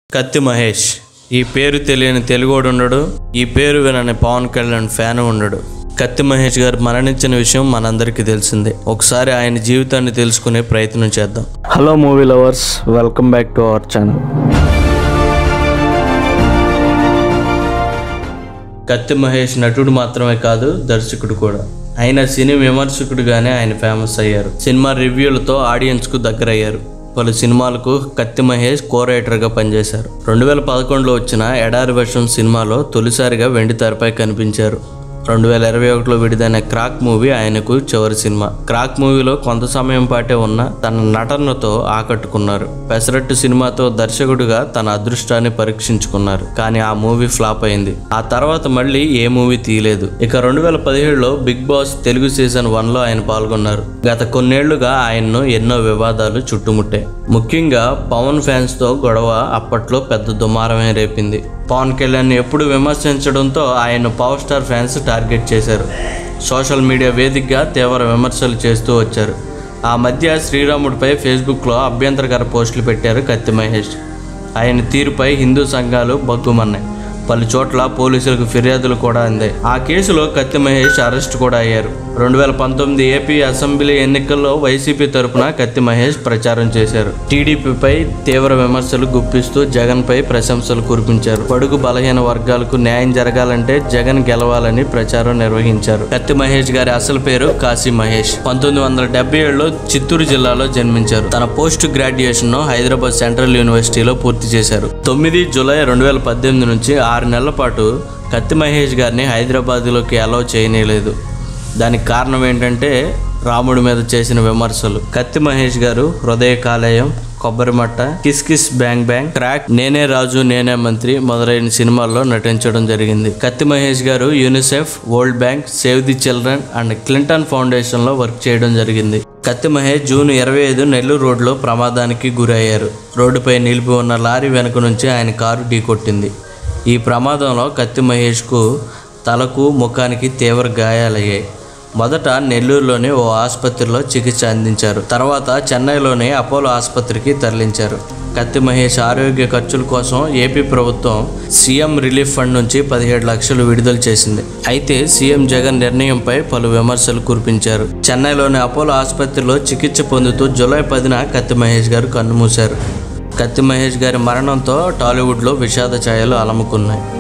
కత్తి మహేష్ ఈ పేరు తెలియని తెలుగోడు ఉండడు ఈ పేరు వినని పవన్ కళ్యాణ్ ఫ్యాన్ ఉండడు కత్తి మహేష్ గారు మరణించిన విషయం మనందరికీ తెలిసిందే ఒకసారి ఆయన జీవితాన్ని తెలుసుకునే ప్రయత్నం చేద్దాం hello movie lovers welcome back to our channel Kathi Mahesh నటుడు మాత్రమే కాదు దర్శకుడు కూడా ఆయన సినీ విమర్శకుడుగానే ఆయన ఫేమస్ అయ్యారు సినిమా రివ్యూలతో ఆడియన్స్కు దగ్గరయ్యారు పలు సినిమాలకు కత్తి మహేష్ కో రైటర్గా పనిచేశారు రెండు వేల పదకొండులో వచ్చిన ఎడారి వర్షం సినిమాలో తొలిసారిగా వెండి తెరపై కనిపించారు రెండు వేల ఇరవై ఒకటిలో విడుదైన క్రాక్ మూవీ ఆయనకు చివరి సినిమా క్రాక్ మూవీలో కొంత సమయం పాటే ఉన్న తన నటనతో ఆకట్టుకున్నారు పెసరట్టు సినిమాతో దర్శకుడిగా తన అదృష్టాన్ని పరీక్షించుకున్నారు కానీ ఆ మూవీ ఫ్లాప్ అయింది ఆ తర్వాత మళ్ళీ ఏ మూవీ తీయలేదు ఇక రెండు వేల పదిహేడులో Bigg Boss Telugu season one లో ఆయన పాల్గొన్నారు గత కొన్నేళ్లుగా ఆయన్ను ఎన్నో వివాదాలు చుట్టుముట్టాయి ముఖ్యంగా పవన్ ఫ్యాన్స్ తో గొడవ అప్పట్లో పెద్ద దుమారమే రేపింది పవన్ కళ్యాణ్ ఎప్పుడు విమర్శించడంతో ఆయన పవర్ స్టార్ ఫ్యాన్స్ టార్గెట్ చేశారు సోషల్ మీడియా వేదికగా తీవ్ర విమర్శలు చేస్తూ వచ్చారు ఆ మధ్య శ్రీరాముడిపై ఫేస్బుక్లో అభ్యంతరకర పోస్టులు పెట్టారు కత్తి మహేష్ ఆయన తీరుపై హిందూ సంఘాలు బగ్గుమన్నాయి పలు చోట్ల పోలీసులకు ఫిర్యాదులు కూడా అందాయి ఆ కేసులో కత్తి మహేష్ అరెస్ట్ కూడా అయ్యారు రెండు వేల పంతొమ్మిది ఏపీ అసెంబ్లీ ఎన్నికల్లో వైసీపీ తరపున కత్తి మహేష్ ప్రచారం చేశారు టీడీపీపై తీవ్ర విమర్శలు గుప్పిస్తూ జగన్ పై ప్రశంసలు కురిపించారు పడుగు బలహీన వర్గాలకు న్యాయం జరగాలంటే జగన్ గెలవాలని ప్రచారం నిర్వహించారు కత్తి మహేష్ గారి అసలు పేరు కాశీ మహేష్ పంతొమ్మిది వందల డెబ్బై ఏడులో చిత్తూరు జిల్లాలో జన్మించారు తన పోస్ట్ గ్రాడ్యుయేషన్ ను హైదరాబాద్ సెంట్రల్ యూనివర్సిటీలో పూర్తి చేశారు తొమ్మిది జూలై రెండు వేల పద్దెనిమిది నుంచి ఆరు నెలల పాటు కత్తి మహేష్ గారిని హైదరాబాద్లోకి అలౌ చేయనేలేదు దానికి కారణం ఏంటంటే రాముడి మీద చేసిన విమర్శలు కత్తి మహేష్ గారు Hrudaya Kaleyam Kobbarimatta kiss kiss bang bang crack Nene Raju నేనే మంత్రి మొదలైన సినిమాల్లో నటించడం జరిగింది కత్తి మహేష్ గారు UNICEF World Bank save the children and Clinton Foundation లో వర్క్ చేయడం జరిగింది కత్తి మహేష్ జూన్ ఇరవై ఐదు నెల్లూరు రోడ్లో ప్రమాదానికి గురయ్యారు రోడ్డుపై నిలిపి ఉన్న లారీ వెనుక నుంచి ఆయన కారు ఢీకొట్టింది ఈ ప్రమాదంలో కత్తి మహేష్కు తలకు ముఖానికి తీవ్ర గాయాలయ్యాయి మొదట నెల్లూరులోని ఓ ఆసుపత్రిలో చికిత్స అందించారు తర్వాత చెన్నైలోని అపోలో ఆసుపత్రికి తరలించారు కత్తి మహేష్ ఆరోగ్య ఖర్చుల కోసం ఏపీ ప్రభుత్వం సీఎం రిలీఫ్ ఫండ్ నుంచి పదిహేడు లక్షలు విడుదల చేసింది అయితే సీఎం జగన్ నిర్ణయంపై పలు విమర్శలు కురిపించారు చెన్నైలోని అపోలో ఆసుపత్రిలో చికిత్స పొందుతూ జూలై పదిన కత్తి మహేష్ గారు కన్నుమూశారు కత్తి మహేష్ గారి మరణంతో టాలీవుడ్లో విషాద ఛాయలు అలముకున్నాయి